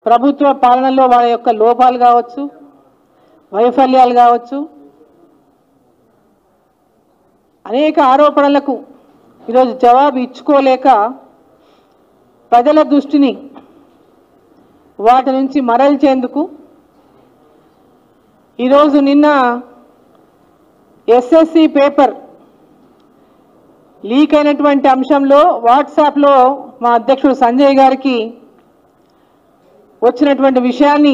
ప్రభుత్వ పాలనలో వాళ్ళ యొక్క లోపాలు కావచ్చు వైఫల్యాలు కావచ్చు అనేక ఆరోపణలకు ఈరోజు జవాబు ఇచ్చుకోలేక ప్రజల దృష్టిని వాటి నుంచి మరల్చేందుకు ఈరోజు నిన్న ఎస్ఎస్సి పేపర్ లీక్ అయినటువంటి అంశంలో వాట్సాప్లో మా అధ్యక్షుడు సంజయ్ గారికి వచ్చినటువంటి విషయాన్ని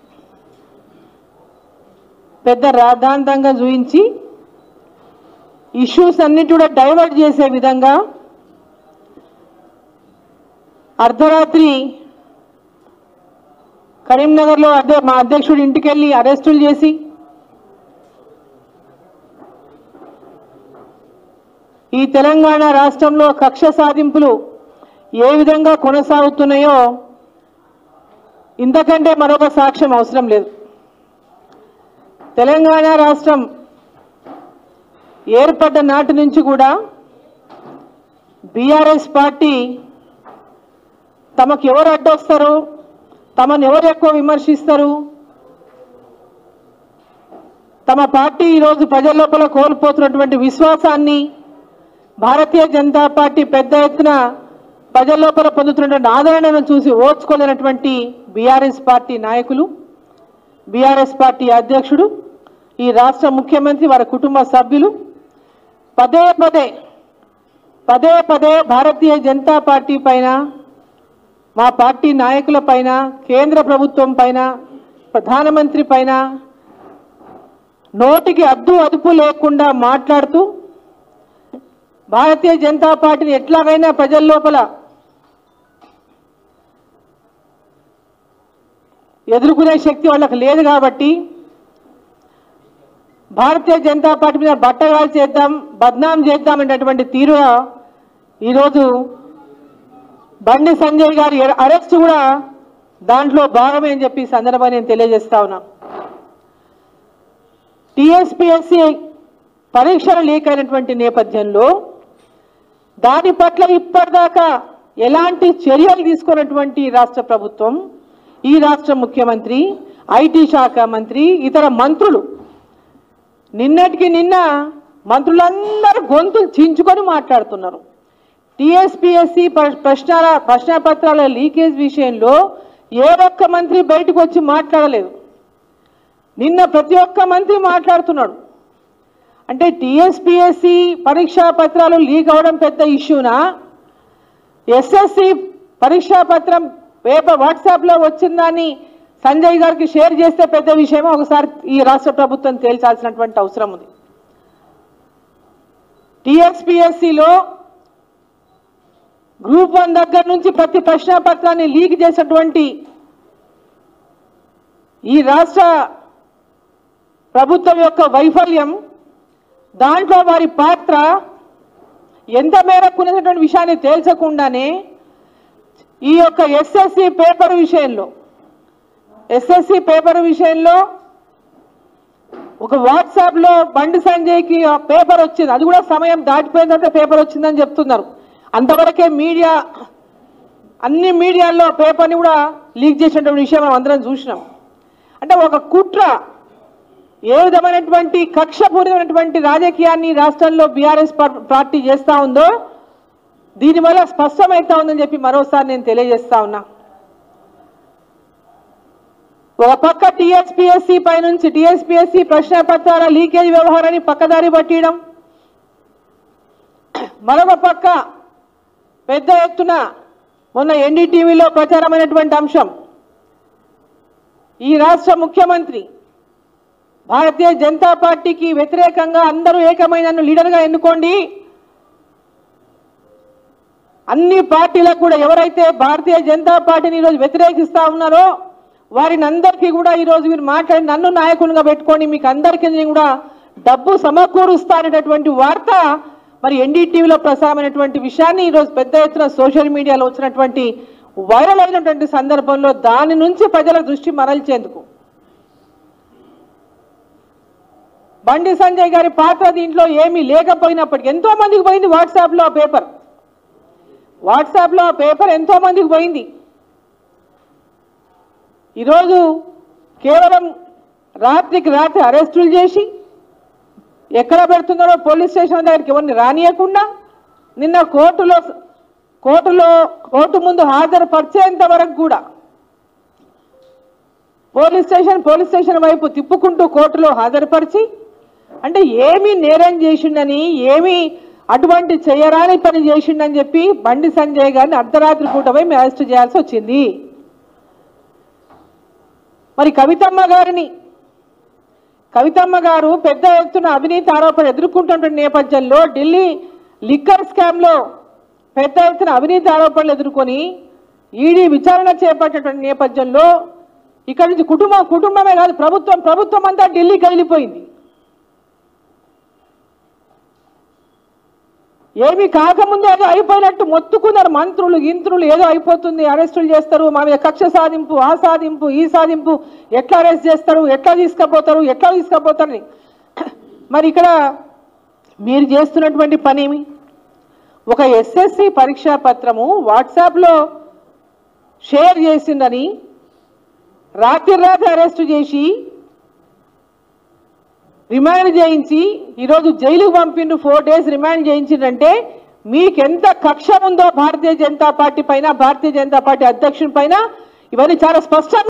పెద్ద రాద్ధాంతంగా చూయించి ఇష్యూస్ అన్నిటి కూడా డైవర్ట్ చేసే విధంగా అర్ధరాత్రి కరీంనగర్లో అదే మా అధ్యక్షుడి ఇంటికి వెళ్ళి అరెస్టులు చేసి ఈ తెలంగాణ రాష్ట్రంలో కక్ష సాధింపులు ఏ విధంగా కొనసాగుతున్నాయో ఇంతకంటే మరొక సాక్ష్యం అవసరం లేదు తెలంగాణ రాష్ట్రం ఏర్పడ్డ నాటి నుంచి కూడా బీఆర్ఎస్ పార్టీ తమకు ఎవరు అడ్డొస్తారు తమను ఎవరు ఎక్కువ విమర్శిస్తారు తమ పార్టీ ఈరోజు ప్రజల లోపల కోల్పోతున్నటువంటి విశ్వాసాన్ని భారతీయ జనతా పార్టీ పెద్ద ఎత్తున ప్రజల లోపల పొందుతున్నటువంటి ఆదరణను చూసి ఓర్చుకోలేనటువంటి బీఆర్ఎస్ పార్టీ నాయకులు బీఆర్ఎస్ పార్టీ అధ్యక్షుడు ఈ రాష్ట్ర ముఖ్యమంత్రి వారి కుటుంబ సభ్యులు పదే పదే పదే పదే భారతీయ జనతా పార్టీ పైన మా పార్టీ నాయకుల పైన కేంద్ర ప్రభుత్వం పైన ప్రధానమంత్రి పైన నోటికి అద్దు అదుపు లేకుండా మాట్లాడుతూ భారతీయ జనతా పార్టీని ఎట్లాగైనా ప్రజల లోపల ఎదుర్కొనే శక్తి వాళ్ళకి లేదు కాబట్టి భారతీయ జనతా పార్టీ మీద బట్టగాలు చేద్దాం బద్నాం చేద్దాం అనేటటువంటి తీరుగా ఈరోజు బండి సంజయ్ గారి అరెస్ట్ కూడా దాంట్లో భాగమే అని చెప్పి ఈ సందర్భాన్ని నేను తెలియజేస్తా ఉన్నా టిఎస్పిఎస్సి పరీక్షలు లీక్ అయినటువంటి నేపథ్యంలో దాని పట్ల ఇప్పటిదాకా ఎలాంటి చర్యలు తీసుకున్నటువంటి రాష్ట్ర ప్రభుత్వం ఈ రాష్ట్ర ముఖ్యమంత్రి ఐటీ శాఖ మంత్రి ఇతర మంత్రులు నిన్నటికి నిన్న మంత్రులందరూ గొంతులు చించుకొని మాట్లాడుతున్నారు టిఎస్పిఎస్సి ప్రశ్న ప్రశ్నపత్రాల లీకేజ్ విషయంలో ఏ ఒక్క మంత్రి బయటకు వచ్చి మాట్లాడలేదు నిన్న ప్రతి ఒక్క మంత్రి మాట్లాడుతున్నాడు అంటే టిఎస్పిఎస్సి పరీక్షా పత్రాలు లీక్ అవడం పెద్ద ఇష్యూనా ఎస్ఎస్సి పరీక్షా పత్రం పేపర్ వాట్సాప్లో వచ్చిందని సంజయ్ గారికి షేర్ చేస్తే పెద్ద విషయమో ఒకసారి ఈ రాష్ట్ర ప్రభుత్వం తేల్చాల్సినటువంటి అవసరం ఉంది టిఎస్పిఎస్సిలో గ్రూప్ వన్ దగ్గర నుంచి ప్రతి ప్రశ్న పత్రాన్ని లీక్ చేసినటువంటి ఈ రాష్ట్ర ప్రభుత్వం యొక్క వైఫల్యం దాంట్లో వారి పాత్ర ఎంత మేరకు ఉన్నటువంటి విషయాన్ని తేల్చకుండానే ఈ యొక్క ఎస్ఎస్సి పేపర్ విషయంలో ఎస్ఎస్సి పేపర్ విషయంలో ఒక వాట్సాప్లో బండి సంజయ్కి ఆ పేపర్ వచ్చింది అది కూడా సమయం దాటిపోయిన తర్వాత పేపర్ వచ్చిందని చెప్తున్నారు అంతవరకే మీడియా అన్ని మీడియాల్లో పేపర్ని కూడా లీక్ చేసినటువంటి విషయం మనం అందరం చూసినాం అంటే ఒక కుట్ర ఏ విధమైనటువంటి కక్షపూరితమైనటువంటి రాజకీయాన్ని రాష్ట్రంలో బీఆర్ఎస్ పార్టీ చేస్తూ ఉందో దీనివల్ల స్పష్టమవుతా ఉందని చెప్పి మరోసారి నేను తెలియజేస్తా ఉన్నా ఒక పక్క టీఎస్పీఎస్సీ పై నుంచి టీఎస్పీఎస్సీ ప్రశ్న పత్రాల లీకేజ్ వ్యవహారాన్ని పక్కదారి పట్టియడం మరొక పక్క పెద్ద ఎత్తున మొన్న ఎన్డీటీవీలో ప్రచారమైనటువంటి అంశం ఈ రాష్ట్ర ముఖ్యమంత్రి భారతీయ జనతా పార్టీకి వ్యతిరేకంగా అందరూ ఏకమైన నన్ను లీడర్గా ఎన్నుకోండి అన్ని పార్టీలకు కూడా ఎవరైతే భారతీయ జనతా పార్టీని ఈరోజు వ్యతిరేకిస్తా ఉన్నారో వారిని అందరికీ కూడా ఈరోజు మీరు మాట్లాడి నన్ను నాయకునిగా పెట్టుకోండి మీకు అందరికీ నేను కూడా డబ్బు సమకూరుస్తా అనేటటువంటి వార్త మరి ఎన్డీటీవీలో ప్రసారమైనటువంటి విషయాన్ని ఈరోజు పెద్ద ఎత్తున సోషల్ మీడియాలో వచ్చినటువంటి వైరల్ అయినటువంటి సందర్భంలో దాని నుంచి ప్రజల దృష్టి మరల్చేందుకు బండి సంజయ్ గారి పాత్ర దీంట్లో ఏమీ లేకపోయినప్పటికీ ఎంతో మందికి పోయింది వాట్సాప్లో ఆ పేపర్ వాట్సాప్లో ఆ పేపర్ ఎంతో మందికి పోయింది ఈరోజు కేవలం రాత్రికి రాత్రి అరెస్టులు చేసి ఎక్కడ పెడుతున్నారో పోలీస్ స్టేషన్ దగ్గరికి ఎవరిని రానియకుండా నిన్న కోర్టులో కోర్టులో కోర్టు ముందు హాజరుపరిచేంత వరకు కూడా పోలీస్ స్టేషన్ పోలీస్ స్టేషన్ వైపు తిప్పుకుంటూ కోర్టులో హాజరుపరిచి అంటే ఏమి నేరం చేసిండని ఏమి అటువంటి చేయరాని పని చేసిండని చెప్పి బండి సంజయ్ గారిని అర్ధరాత్రి పూట పోయి మేము అరెస్ట్ చేయాల్సి వచ్చింది మరి కవితమ్మ గారిని కవితమ్మ గారు పెద్ద ఎత్తున అవినీతి ఆరోపణలు ఎదుర్కొంటున్న నేపథ్యంలో ఢిల్లీ లిక్కర్ స్కామ్లో పెద్ద ఎత్తున అవినీతి ఆరోపణలు ఎదుర్కొని ఈడీ విచారణ చేపట్టినటువంటి నేపథ్యంలో ఇక్కడి నుంచి కుటుంబం కుటుంబమే కాదు ప్రభుత్వం ప్రభుత్వం అంతా ఢిల్లీకి వెళ్ళిపోయింది ఏమి కాకముందే ఏదో అయిపోయినట్టు మొత్తుకున్నారు మంత్రులు గింత్రులు ఏదో అయిపోతుంది అరెస్టులు చేస్తారు మా మీద కక్ష సాధింపు ఆ సాధింపు ఈ సాధింపు ఎట్లా అరెస్ట్ చేస్తారు ఎట్లా తీసుకుపోతారు ఎట్లా తీసుకుపోతారని మరి ఇక్కడ మీరు చేస్తున్నటువంటి పని ఏమి ఒక ఎస్ఎస్సి పరీక్షా పత్రము వాట్సాప్లో షేర్ చేసిందని రాత్రి రాత్రి అరెస్ట్ చేసి రిమాండ్ చేయించి ఈరోజు జైలుకు పంపిండు ఫోర్ డేస్ రిమాండ్ చేయించిందంటే మీకెంత కక్ష ఉందో భారతీయ జనతా పార్టీ పైన భారతీయ జనతా పార్టీ అధ్యక్షుని పైన ఇవన్నీ చాలా స్పష్టంగా